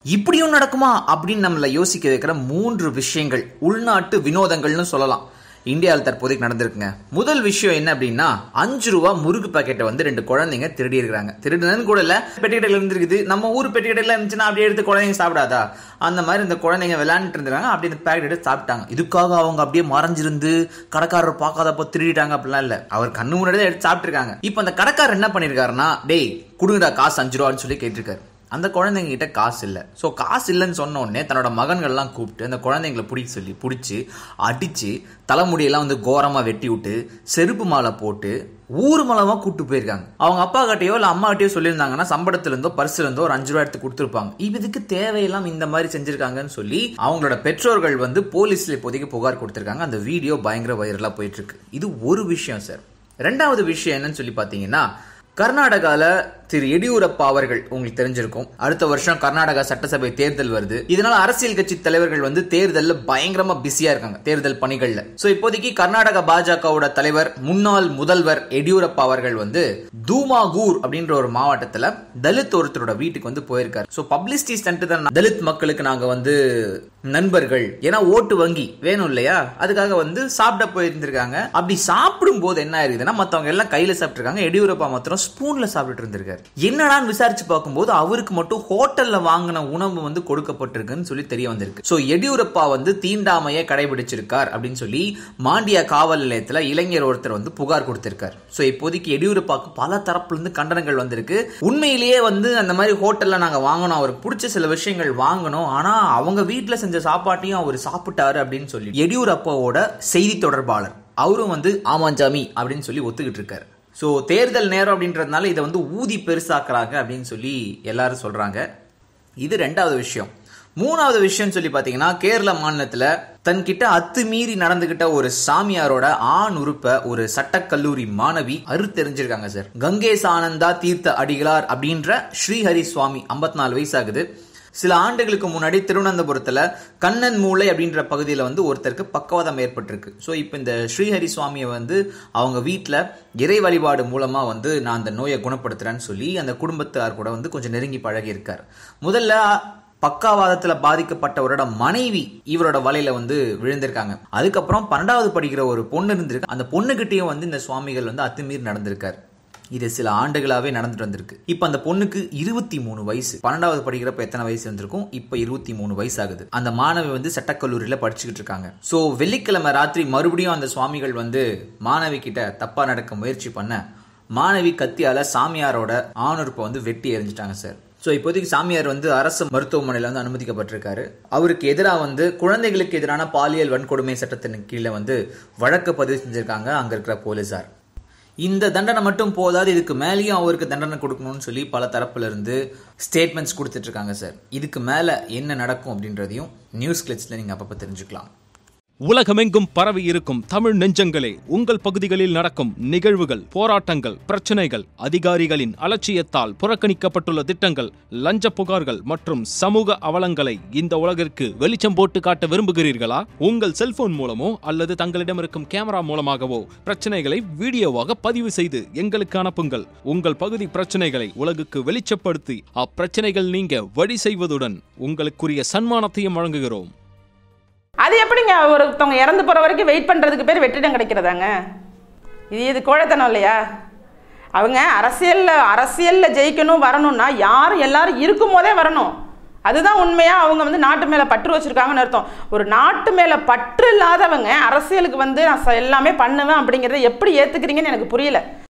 இப்படியும் நடக்குமா அப்படின்னு நம்மள யோசிக்க வைக்கிற மூன்று விஷயங்கள் உள்நாட்டு வினோதங்கள்னு சொல்லலாம் இந்தியாவில் தற்போதைக்கு நடந்திருக்குங்க முதல் விஷயம் என்ன அப்படின்னா அஞ்சு ரூபா முறுக்கு பாக்கெட்டை வந்து ரெண்டு குழந்தைங்க திருடி இருக்கிறாங்க திருடுனதுன்னு கூட இல்ல பெட்டிக்கடையில் இருந்திருக்குது நம்ம ஊர் பெட்டிக்கடையில் இருந்துச்சுன்னா அப்படியே எடுத்து குழந்தைங்க சாப்பிடாதா அந்த மாதிரி இந்த குழந்தைங்க விளையாண்டுட்டு இருந்திருக்காங்க அப்படி இந்த பேக்கெட் எடுத்து சாப்பிட்டாங்க இதுக்காக அவங்க அப்படியே மறைஞ்சிருந்து கடைக்காரர் பார்க்காதப்போ திருடிட்டாங்க அப்படிலாம் இல்ல அவர் கண்ணு முன்னாடி தான் எடுத்து சாப்பிட்டுருக்காங்க இப்போ அந்த கடைக்காரர் என்ன பண்ணிருக்காருன்னா டேய் கொடுங்கடா காசு அஞ்சு ரூபான்னு சொல்லி கேட்டிருக்காரு அந்த குழந்தைங்க கிட்ட காசு இல்லை ஸோ காசு இல்லைன்னு சொன்ன உடனே தன்னோட மகன்கள்லாம் கூப்பிட்டு அந்த குழந்தைங்களை பிடிக்க சொல்லி பிடிச்சி அடித்து தலைமுடியெல்லாம் வந்து கோரமாக வெட்டி விட்டு செருப்பு மாலை போட்டு ஊர் மலமாக கூப்பிட்டு போயிருக்காங்க அவங்க அப்பா கிட்டயோ இல்லை அம்மா கிட்டயோ சொல்லியிருந்தாங்கன்னா சம்பளத்துல இருந்தோ பர்சுல இருந்தோ ஒரு அஞ்சு ரூபா எடுத்து கொடுத்துருப்பாங்க இதுக்கு தேவையெல்லாம் இந்த மாதிரி செஞ்சிருக்காங்கன்னு சொல்லி அவங்களோட பெற்றோர்கள் வந்து போலீஸ்ல இப்போதைக்கு புகார் கொடுத்துருக்காங்க அந்த வீடியோ பயங்கர வைரலா போயிட்டு இருக்கு இது ஒரு விஷயம் சார் ரெண்டாவது விஷயம் என்னன்னு சொல்லி பார்த்தீங்கன்னா கர்நாடகால திரு எடியூரப்பா அவர்கள் உங்களுக்கு தெரிஞ்சிருக்கும் அடுத்த வருஷம் கர்நாடகா சட்டசபை தேர்தல் வருது இதனால அரசியல் கட்சி தலைவர்கள் வந்து தேர்தல்ல பயங்கரமா பிஸியா இருக்காங்க தேர்தல் பணிகள்ல சோ இப்போதைக்கு கர்நாடக பாஜகவோட தலைவர் முன்னாள் முதல்வர் எடியூரப்பா அவர்கள் வந்து தூமாகூர் அப்படின்ற ஒரு மாவட்டத்துல தலித் ஒருத்தரோட வீட்டுக்கு வந்து போயிருக்காரு சோ பப்ளிசிட்டி ஸ்டண்ட் தான் தலித் மக்களுக்கு நாங்க வந்து நண்பர்கள் ஏன்னா ஓட்டு வங்கி வேணும் இல்லையா அதுக்காக வந்து சாப்பிட போயிருந்திருக்காங்க அப்படி சாப்பிடும் போது என்ன ஆயிருக்குதுன்னா மத்தவங்க எல்லாம் கையில சாப்பிட்டுருக்காங்க எடியூரப்பா மாத்திரம் ஸ்பூன்ல சாப்பிட்டு இருந்திருக்காரு என்னடான்னு விசாரிச்சு பார்க்கும்போது அவருக்கு மட்டும் ஹோட்டல்ல வாங்கின உணவு வந்து கொடுக்கப்பட்டிருக்குன்னு சொல்லி தெரிய வந்திருக்கு சோ எடியூரப்பா வந்து தீண்டாமையை கடைபிடிச்சிருக்கார் அப்படின்னு சொல்லி மாண்டியா காவல் நிலையத்துல இளைஞர் ஒருத்தர் வந்து புகார் கொடுத்திருக்கார் சோ இப்போதைக்கு எடியூரப்பாக்கு பல தரப்புல இருந்து கண்டனங்கள் வந்திருக்கு உண்மையிலேயே வந்து அந்த மாதிரி ஹோட்டல்ல நாங்க வாங்கணும் அவருக்கு பிடிச்ச சில விஷயங்கள் வாங்கணும் ஆனா அவங்க வீட்டுல செஞ்ச சாப்பாட்டையும் அவர் சாப்பிட்டாரு அப்படின்னு சொல்லி எடியூரப்பாவோட செய்தி தொடர்பாளர் அவரும் வந்து ஆமாஞ்சாமி அப்படின்னு சொல்லி ஒத்துக்கிட்டு இருக்காரு ஸோ தேர்தல் நேரம் அப்படின்றதுனால இதை வந்து ஊதி பெருசாக்குறாங்க அப்படின்னு சொல்லி எல்லாரும் சொல்றாங்க இது ரெண்டாவது விஷயம் மூணாவது விஷயம் சொல்லி பார்த்தீங்கன்னா கேரள மாநிலத்தில் தன்கிட்ட அத்துமீறி நடந்துகிட்ட ஒரு சாமியாரோட ஆண் உறுப்ப ஒரு சட்டக்கல்லூரி மாணவி அறுத்தெறிஞ்சிருக்காங்க சார் கங்கேஸ் ஆனந்தா தீர்த்த அடிகளார் அப்படின்ற ஸ்ரீஹரி சுவாமி ஐம்பத்தி நாலு வயசு ஆகுது சில ஆண்டுகளுக்கு முன்னாடி திருவனந்தபுரத்துல கண்ணன் மூளை அப்படின்ற பகுதியில் வந்து ஒருத்தருக்கு பக்கவாதம் ஏற்பட்டிருக்கு ஸோ இப்போ இந்த ஸ்ரீஹரி சுவாமியை வந்து அவங்க வீட்டில் இறை வழிபாடு மூலமா வந்து நான் அந்த நோயை குணப்படுத்துறேன்னு சொல்லி அந்த குடும்பத்தார் கூட வந்து கொஞ்சம் நெருங்கி பழகி இருக்கார் முதல்ல பக்காவாதத்துல பாதிக்கப்பட்டவரோட மனைவி இவரோட வலையில வந்து விழுந்திருக்காங்க அதுக்கப்புறம் பன்னெண்டாவது படிக்கிற ஒரு பொண்ணு இருந்திருக்கு அந்த பொண்ணுகிட்டயும் வந்து இந்த சுவாமிகள் வந்து அத்துமீறி நடந்திருக்காரு இது சில ஆண்டுகளாவே நடந்துட்டு வந்திருக்கு இப்ப அந்த பொண்ணுக்கு இருபத்தி மூணு வயசு பன்னெண்டாவது படிக்கிறப்ப எத்தனை வயசு இருந்திருக்கும் இப்ப இருபத்தி மூணு வயசு ஆகுது அந்த மாணவி வந்து சட்டக்கல்லூரியில படிச்சுக்கிட்டு இருக்காங்க சோ வெள்ளிக்கிழமை ராத்திரி மறுபடியும் அந்த சுவாமிகள் வந்து மாணவி கிட்ட தப்பா நடக்க முயற்சி பண்ண மாணவி கத்தியால சாமியாரோட ஆணுறுப்பை வந்து வெட்டி எறிஞ்சிட்டாங்க சார் ஸோ இப்போதைக்கு சாமியார் வந்து அரசு மருத்துவமனையில் வந்து அனுமதிக்கப்பட்டிருக்காரு அவருக்கு எதிராக வந்து குழந்தைகளுக்கு எதிரான பாலியல் வன்கொடுமை சட்டத்தின் கீழே வந்து வழக்கு பதிவு செஞ்சிருக்காங்க அங்க இருக்கிற போலீசார் இந்த தண்டனை மட்டும் போதாது இதுக்கு மேலேயும் அவருக்கு தண்டனை கொடுக்கணும்னு சொல்லி பல தரப்புல இருந்து ஸ்டேட்மெண்ட்ஸ் கொடுத்துட்டு இருக்காங்க சார் இதுக்கு மேல என்ன நடக்கும் அப்படின்றதையும் நியூஸ் கிளிப்ஸ்ல நீங்க அப்பப்ப தெரிஞ்சுக்கலாம் உலகமெங்கும் பரவி இருக்கும் தமிழ் நெஞ்சங்களே உங்கள் பகுதிகளில் நடக்கும் நிகழ்வுகள் போராட்டங்கள் பிரச்சனைகள் அதிகாரிகளின் அலட்சியத்தால் புறக்கணிக்கப்பட்டுள்ள திட்டங்கள் லஞ்ச புகார்கள் மற்றும் சமூக அவலங்களை இந்த உலகிற்கு வெளிச்சம் போட்டு காட்ட விரும்புகிறீர்களா உங்கள் செல்போன் மூலமோ அல்லது தங்களிடம் இருக்கும் கேமரா மூலமாகவோ பிரச்சனைகளை வீடியோவாக பதிவு செய்து எங்களுக்கு அனுப்புங்கள் உங்கள் பகுதி பிரச்சனைகளை உலகுக்கு வெளிச்சப்படுத்தி அப்பிரச்சனைகள் நீங்க வழி செய்வதுடன் உங்களுக்குரிய சன்மானத்தையும் வழங்குகிறோம் அது எப்படிங்க ஒருத்தவங்க இறந்து போகிற வரைக்கும் வெயிட் பண்ணுறதுக்கு பேர் வெற்றிடம் கிடைக்கிறதாங்க இது இது கோழைத்தனம் இல்லையா அவங்க அரசியலில் அரசியலில் ஜெயிக்கணும் வரணும்னா யாரும் எல்லாரும் இருக்கும் போதே வரணும் அதுதான் உண்மையாக அவங்க வந்து நாட்டு மேலே பற்று வச்சுருக்காங்கன்னு அர்த்தம் ஒரு நாட்டு மேலே பற்று இல்லாதவங்க அரசியலுக்கு வந்து நான் ச- எல்லாமே பண்ணுவேன் அப்படிங்கிறத எப்படி ஏற்றுக்கிறீங்கன்னு எனக்கு புரியல